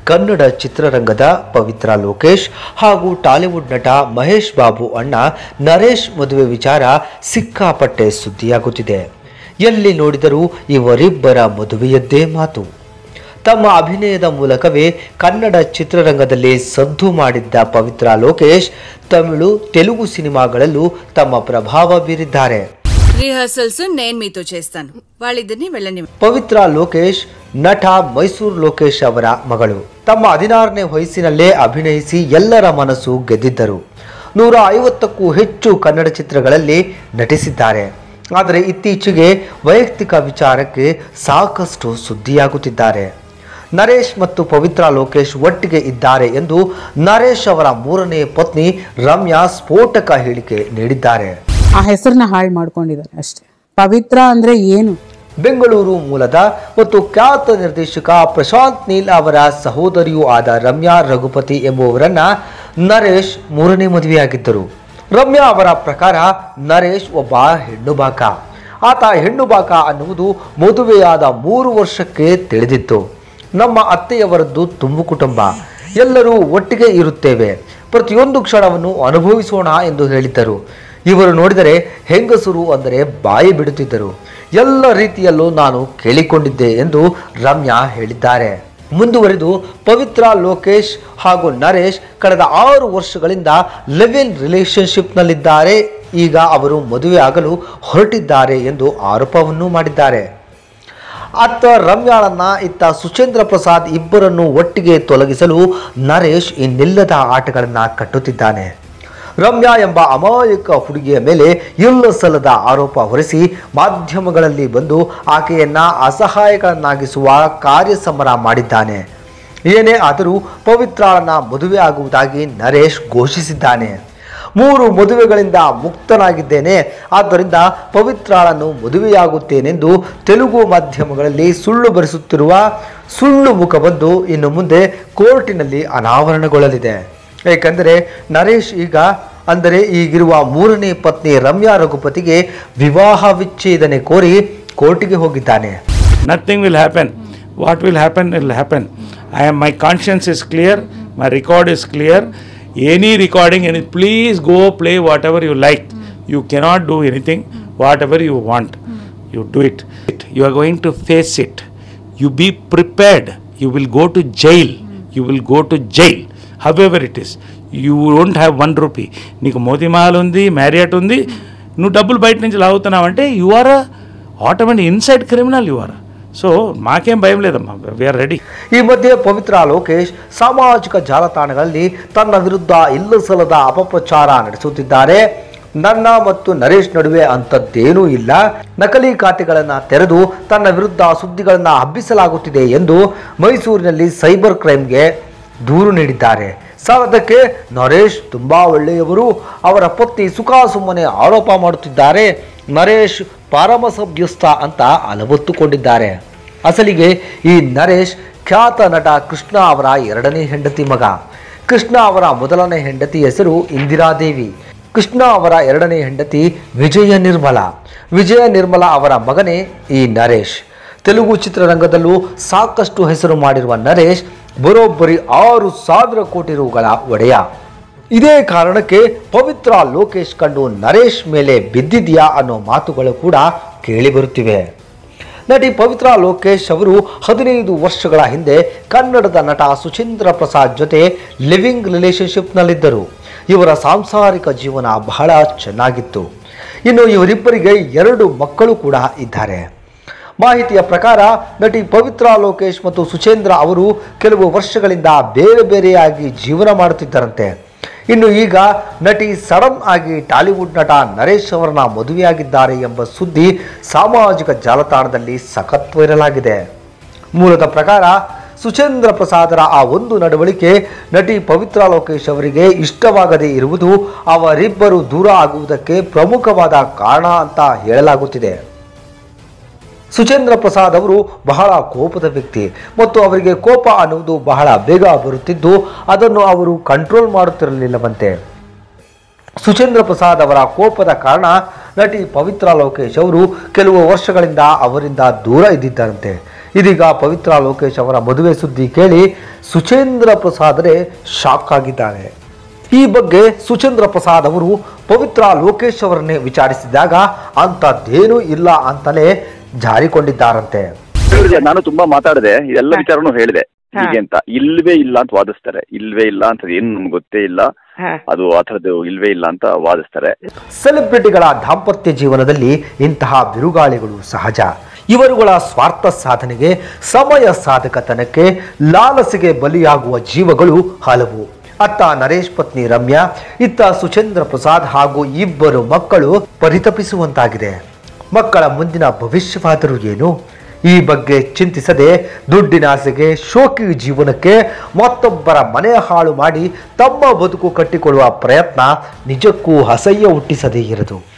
ಕನ್ನಡ ಚಿತ್ರರಂಗದ ಪವಿತ್ರ ಲೋಕೇಶ್ ಹಾಗೂ ಟಾಲಿವುಡ್ ನಟ ಮಹೇಶ್ ಬಾಬು ಅಣ್ಣ ನರೇಶ್ ಮದುವೆ ವಿಚಾರ ಸಿಕ್ಕಾಪಟ್ಟೆ ಸುದ್ದಿಯಾಗುತ್ತಿದೆ ಎಲ್ಲಿ ನೋಡಿದರೂ ಇವರಿಬ್ಬರ ಮದುವೆಯದ್ದೇ ಮಾತು ತಮ್ಮ ಅಭಿನಯದ ಮೂಲಕವೇ ಕನ್ನಡ ಚಿತ್ರರಂಗದಲ್ಲಿ ಸದ್ದು ಮಾಡಿದ್ದ ಪವಿತ್ರ ಲೋಕೇಶ್ ತಮಿಳು ತೆಲುಗು ಸಿನಿಮಾಗಳಲ್ಲೂ ತಮ್ಮ ಪ್ರಭಾವ ಬೀರಿದ್ದಾರೆ రిహర్సల్స్ నేను మీతో చేస్తాను వాళ్ళిద్దరిని వెళ్ళని ಪವಿತ್ರ ಲೋಕೇಶ್ ನಟ ಮೈಸೂರು ಲೋಕೇಶ್ ಅವರ ಮಗಳು ತಮ್ಮ ಹದಿನಾರನೇ ವಯಸ್ಸಿನಲ್ಲೇ ಅಭಿನಯಿಸಿ ಎಲ್ಲರ ಮನಸ್ಸು ಗೆದ್ದಿದ್ದರು ನೂರ ಐವತ್ತಕ್ಕೂ ಹೆಚ್ಚು ಕನ್ನಡ ಚಿತ್ರಗಳಲ್ಲಿ ನಟಿಸಿದ್ದಾರೆ ಆದರೆ ಇತ್ತೀಚೆಗೆ ವೈಯಕ್ತಿಕ ವಿಚಾರಕ್ಕೆ ಸಾಕಷ್ಟು ಸುದ್ದಿಯಾಗುತ್ತಿದ್ದಾರೆ ನರೇಶ್ ಮತ್ತು ಪವಿತ್ರ ಲೋಕೇಶ್ ಒಟ್ಟಿಗೆ ಇದ್ದಾರೆ ಎಂದು ನರೇಶ್ ಅವರ ಮೂರನೇ ಪತ್ನಿ ರಮ್ಯಾ ಸ್ಫೋಟಕ ಹೇಳಿಕೆ ನೀಡಿದ್ದಾರೆ ಆ ಹೆಸರನ್ನ ಹಾಳು ಮಾಡ್ಕೊಂಡಿದ್ದಾರೆ ಅಷ್ಟೇ ಪವಿತ್ರ ಅಂದ್ರೆ ಏನು ಬೆಂಗಳೂರು ಮೂಲದ ಮತ್ತು ಖ್ಯಾತ ನಿರ್ದೇಶಕ ಪ್ರಶಾಂತ್ ನೀಲ್ ಅವರ ಸಹೋದರಿಯೂ ಆದ ರಮ್ಯಾ ರಘುಪತಿ ಎಂಬುವರನ್ನ ನರೇಶ್ ಮೂರನೇ ಮದುವೆಯಾಗಿದ್ದರು ರಮ್ಯಾ ಅವರ ಪ್ರಕಾರ ನರೇಶ್ ಒಬ್ಬ ಹೆಣ್ಣು ಬಾಕ ಆತ ಹೆಣ್ಣು ಬಾಕ ಅನ್ನುವುದು ಮದುವೆಯಾದ ಮೂರು ವರ್ಷಕ್ಕೆ ತಿಳಿದಿತ್ತು ನಮ್ಮ ಅತ್ತೆಯವರದ್ದು ತುಂಬು ಕುಟುಂಬ ಎಲ್ಲರೂ ಒಟ್ಟಿಗೆ ಇರುತ್ತೇವೆ ಪ್ರತಿಯೊಂದು ಕ್ಷಣವನ್ನು ಅನುಭವಿಸೋಣ ಎಂದು ಹೇಳಿದ್ದರು ಇವರು ನೋಡಿದರೆ ಹೆಂಗಸರು ಅಂದರೆ ಬಾಯಿ ಬಿಡುತ್ತಿದ್ದರು ಎಲ್ಲ ರೀತಿಯಲ್ಲೂ ನಾನು ಕೇಳಿಕೊಂಡಿದ್ದೆ ಎಂದು ರಮ್ಯಾ ಹೇಳಿದ್ದಾರೆ ಮುಂದುವರೆದು ಪವಿತ್ರ ಲೋಕೇಶ್ ಹಾಗೂ ನರೇಶ್ ಕಳೆದ ಆರು ವರ್ಷಗಳಿಂದ ಲಿವ್ ಇನ್ ರಿಲೇಶನ್ಶಿಪ್ನಲ್ಲಿದ್ದಾರೆ ಈಗ ಅವರು ಮದುವೆ ಆಗಲು ಹೊರಟಿದ್ದಾರೆ ಎಂದು ಆರೋಪವನ್ನು ಮಾಡಿದ್ದಾರೆ ಅತ್ತ ರಮ್ಯಾಳನ್ನ ಇತ್ತ ಸುಚೇಂದ್ರ ಪ್ರಸಾದ್ ಇಬ್ಬರನ್ನು ಒಟ್ಟಿಗೆ ತೊಲಗಿಸಲು ನರೇಶ್ ಇನ್ನಿಲ್ಲದ ಆಟಗಳನ್ನು ಕಟ್ಟುತ್ತಿದ್ದಾನೆ ರಮ್ಯಾ ಎಂಬ ಅಮಾಯಕ ಹುಡುಗಿಯ ಮೇಲೆ ಇಲ್ಲ ಸಲ್ಲದ ಆರೋಪ ಹೊರಿಸಿ ಮಾಧ್ಯಮಗಳಲ್ಲಿ ಬಂದು ಆಕೆಯನ್ನ ಅಸಹಾಯಕರನ್ನಾಗಿಸುವ ಕಾರ್ಯಸಮರ ಮಾಡಿದ್ದಾನೆ ಏನೇ ಆದರೂ ಪವಿತ್ರಾಳನ್ನ ಮದುವೆ ಆಗುವುದಾಗಿ ನರೇಶ್ ಘೋಷಿಸಿದ್ದಾನೆ ಮೂರು ಮದುವೆಗಳಿಂದ ಮುಕ್ತನಾಗಿದ್ದೇನೆ ಆದ್ದರಿಂದ ಪವಿತ್ರಾಳನ್ನು ಮದುವೆಯಾಗುತ್ತೇನೆಂದು ತೆಲುಗು ಮಾಧ್ಯಮಗಳಲ್ಲಿ ಸುಳ್ಳು ಬರೆಸುತ್ತಿರುವ ಸುಳ್ಳು ಮುಖಬಂದು ಇನ್ನು ಮುಂದೆ ಕೋರ್ಟಿನಲ್ಲಿ ಅನಾವರಣಗೊಳ್ಳಲಿದೆ ಏಕೆಂದರೆ ನರೇಶ್ ಈಗ ಅಂದರೆ ಈಗಿರುವ ಮೂರನೇ ಪತ್ನಿ ರಮ್ಯಾ ರಘುಪತಿಗೆ ವಿವಾಹ ವಿಚ್ಛೇದನೆ ಕೋರಿ ಕೋರ್ಟಿಗೆ ಹೋಗಿದ್ದಾನೆ Nothing will happen. What will happen will happen. I am my conscience is clear, my record is clear. Any recording, any please go play whatever you like. You cannot do anything, whatever you want. You do it. You are going to face it. You be prepared. You will go to jail. You will go to jail. However it is. You won't have one rupee. నీకు మోతిమాల్ ఉంది Marriott ఉంది నువ్వు డబ్బులు బయట నుంచి లాగుతున్నావు అంటే you are automatic inside criminal you are so మాకేం భయం లేదమ్మా వీఆర్ రెడీ ಈ ಮಧ್ಯೆ ಪವಿತ್ರ ಲೋಕೇಶ್ ಸಾಮಾಜಿಕ ಜಾಲತಾಣಗಳಲ್ಲಿ ತನ್ನ ವಿರುದ್ಧ ಇಲ್ಲಸಲ್ಲದ ಅಪಪ್ರಚಾರ ನಡೆಸುತ್ತಿದ್ದಾರೆ ನನ್ನ ಮತ್ತು ನರೇಶ್ ನಡುವೆ ಅಂಥದ್ದೇನೂ ಇಲ್ಲ ನಕಲಿ ಖಾತೆಗಳನ್ನು ತೆರೆದು ತನ್ನ ವಿರುದ್ಧ ಸುದ್ದಿಗಳನ್ನು ಹಬ್ಬಿಸಲಾಗುತ್ತಿದೆ ಎಂದು ಮೈಸೂರಿನಲ್ಲಿ ಸೈಬರ್ ಕ್ರೈಮ್ಗೆ ದೂರು ನೀಡಿದ್ದಾರೆ ಸಾಲದಕ್ಕೆ ನರೇಶ್ ತುಂಬಾ ಒಳ್ಳೆಯವರು ಅವರ ಪತ್ನಿ ಸುಖ ಸುಮ್ಮನೆ ಆರೋಪ ಮಾಡುತ್ತಿದ್ದಾರೆ ನರೇಶ್ ಪಾರಮಸಭ್ಯಸ್ಥ ಅಂತ ಅಲವತ್ತುಕೊಂಡಿದ್ದಾರೆ ಅಸಲಿಗೆ ಈ ನರೇಶ್ ಖ್ಯಾತ ನಟ ಕೃಷ್ಣ ಅವರ ಎರಡನೇ ಹೆಂಡತಿ ಮಗ ಕೃಷ್ಣ ಅವರ ಮೊದಲನೇ ಹೆಂಡತಿ ಹೆಸರು ಇಂದಿರಾದೇವಿ ಕೃಷ್ಣ ಅವರ ಎರಡನೇ ಹೆಂಡತಿ ವಿಜಯ ನಿರ್ಮಲ ವಿಜಯ ನಿರ್ಮಲ ಅವರ ಮಗನೇ ಈ ನರೇಶ್ ತೆಲುಗು ಚಿತ್ರರಂಗದಲ್ಲೂ ಸಾಕಷ್ಟು ಹೆಸರು ಮಾಡಿರುವ ನರೇಶ್ ಬರೋಬ್ಬರಿ ಆರು ಸಾವಿರ ಕೋಟಿ ರುಗಳ ಒಡೆಯ ಇದೇ ಕಾರಣಕ್ಕೆ ಪವಿತ್ರ ಲೋಕೇಶ್ ಕಂಡು ನರೇಶ್ ಮೇಲೆ ಬಿದ್ದಿದೆಯಾ ಅನ್ನೋ ಮಾತುಗಳು ಕೂಡ ಕೇಳಿಬರುತ್ತಿವೆ ನಟಿ ಪವಿತ್ರ ಲೋಕೇಶ್ ಅವರು ಹದಿನೈದು ವರ್ಷಗಳ ಹಿಂದೆ ಕನ್ನಡದ ನಟ ಸುಚೇಂದ್ರ ಪ್ರಸಾದ್ ಜೊತೆ ಲಿವಿಂಗ್ ರಿಲೇಶನ್ಶಿಪ್ನಲ್ಲಿದ್ದರು ಇವರ ಸಾಂಸಾರಿಕ ಜೀವನ ಬಹಳ ಚೆನ್ನಾಗಿತ್ತು ಇನ್ನು ಇವರಿಬ್ಬರಿಗೆ ಎರಡು ಮಕ್ಕಳು ಕೂಡ ಇದ್ದಾರೆ ಮಾಹಿತಿಯ ಪ್ರಕಾರ ನಟಿ ಪವಿತ್ರ ಲೋಕೇಶ್ ಮತ್ತು ಸುಚೇಂದ್ರ ಅವರು ಕೆಲವು ವರ್ಷಗಳಿಂದ ಬೇರೆ ಬೇರೆಯಾಗಿ ಜೀವನ ಮಾಡುತ್ತಿದ್ದರಂತೆ ಇನ್ನು ಈಗ ನಟಿ ಸಡನ್ ಆಗಿ ಟಾಲಿವುಡ್ ನಟ ನರೇಶ್ ಅವರನ್ನ ಮದುವೆಯಾಗಿದ್ದಾರೆ ಎಂಬ ಸುದ್ದಿ ಸಾಮಾಜಿಕ ಜಾಲತಾಣದಲ್ಲಿ ಸಖತ್ ವೈರಲ್ ಆಗಿದೆ ಮೂಲದ ಪ್ರಕಾರ ಸುಚೇಂದ್ರ ಪ್ರಸಾದರ ಆ ಒಂದು ನಡವಳಿಕೆ ನಟಿ ಪವಿತ್ರ ಲೋಕೇಶ್ ಅವರಿಗೆ ಇಷ್ಟವಾಗದೇ ಇರುವುದು ಅವರಿಬ್ಬರು ದೂರ ಆಗುವುದಕ್ಕೆ ಪ್ರಮುಖವಾದ ಕಾರಣ ಅಂತ ಹೇಳಲಾಗುತ್ತಿದೆ ಸುಚೇಂದ್ರ ಪ್ರಸಾದ್ ಅವರು ಬಹಳ ಕೋಪದ ವ್ಯಕ್ತಿ ಮತ್ತು ಅವರಿಗೆ ಕೋಪ ಅನ್ನುವುದು ಬಹಳ ಬೇಗ ಬರುತ್ತಿದ್ದು ಅದನ್ನು ಅವರು ಕಂಟ್ರೋಲ್ ಮಾಡುತ್ತಿರಲಿಲ್ಲವಂತೆ ಸುಚೇಂದ್ರ ಪ್ರಸಾದ್ ಅವರ ಕೋಪದ ಕಾರಣ ನಟಿ ಪವಿತ್ರ ಲೋಕೇಶ್ ಅವರು ಕೆಲವು ವರ್ಷಗಳಿಂದ ಅವರಿಂದ ದೂರ ಇದ್ದಿದ್ದರಂತೆ ಇದೀಗ ಪವಿತ್ರ ಲೋಕೇಶ್ ಅವರ ಮದುವೆ ಸುದ್ದಿ ಕೇಳಿ ಸುಚೇಂದ್ರ ಪ್ರಸಾದ್ರೆ ಶಾಕ್ ಆಗಿದ್ದಾರೆ ಈ ಬಗ್ಗೆ ಸುಚೇಂದ್ರ ಪ್ರಸಾದ್ ಅವರು ಪವಿತ್ರ ಲೋಕೇಶ್ ಅವರನ್ನೇ ವಿಚಾರಿಸಿದಾಗ ಅಂಥದ್ದೇನೂ ಇಲ್ಲ ಅಂತಲೇ ಜಾರಿಕೊಂಡಿದ್ದಾರಂತೆ ಹೇಳಿದೆ ನಾನು ತುಂಬಾ ಮಾತಾಡಿದೆ ಎಲ್ಲ ವಿಚಾರನೂ ಹೇಳಿದೆ ಹೀಗೆ ಅಂತ ಇಲ್ವೇ ಇಲ್ಲ ಅಂತ ವಾದಿಸ್ತಾರೆ ಇಲ್ವೇ ಇಲ್ಲ ಅಂತ ಏನು ನಮ್ಗೆ ಗೊತ್ತೇ ಇಲ್ಲ ಅದು ಆ ಥರದ್ದು ಇಲ್ವೇ ಇಲ್ಲ ಅಂತ ವಾದಿಸ್ತಾರೆ ಸೆಲೆಬ್ರಿಟಿಗಳ ದಾಂಪತ್ಯ ಜೀವನದಲ್ಲಿ ಇಂತಹ ಬಿರುಗಾಳಿಗಳು ಸಹಜ ಇವರುಗಳ ಸ್ವಾರ್ಥ ಸಾಧನೆಗೆ ಸಮಯ ಸಾಧಕತನಕ್ಕೆ ಲಾಲಸೆಗೆ ಬಲಿಯಾಗುವ ಜೀವಗಳು ಹಲವು ಅತ್ತ ನರೇಶ್ ಪತ್ನಿ ರಮ್ಯಾ ಇತ್ತ ಸುಚೇಂದ್ರ ಪ್ರಸಾದ್ ಹಾಗೂ ಇಬ್ಬರು ಮಕ್ಕಳು ಪರಿತಪಿಸುವಂತಾಗಿದೆ ಮಕ್ಕಳ ಮುಂದಿನ ಭವಿಷ್ಯವಾದರೂ ಏನು ಈ ಬಗ್ಗೆ ಚಿಂತಿಸದೆ ದುಡ್ಡಿನಾಸೆಗೆ ಶೋಕಿ ಜೀವನಕ್ಕೆ ಮತ್ತೊಬ್ಬರ ಮನೆ ಹಾಳು ಮಾಡಿ ತಮ್ಮ ಬದುಕು ಕಟ್ಟಿಕೊಳ್ಳುವ ಪ್ರಯತ್ನ ನಿಜಕ್ಕೂ ಅಸಹ್ಯ ಹುಟ್ಟಿಸದೇ ಇರದು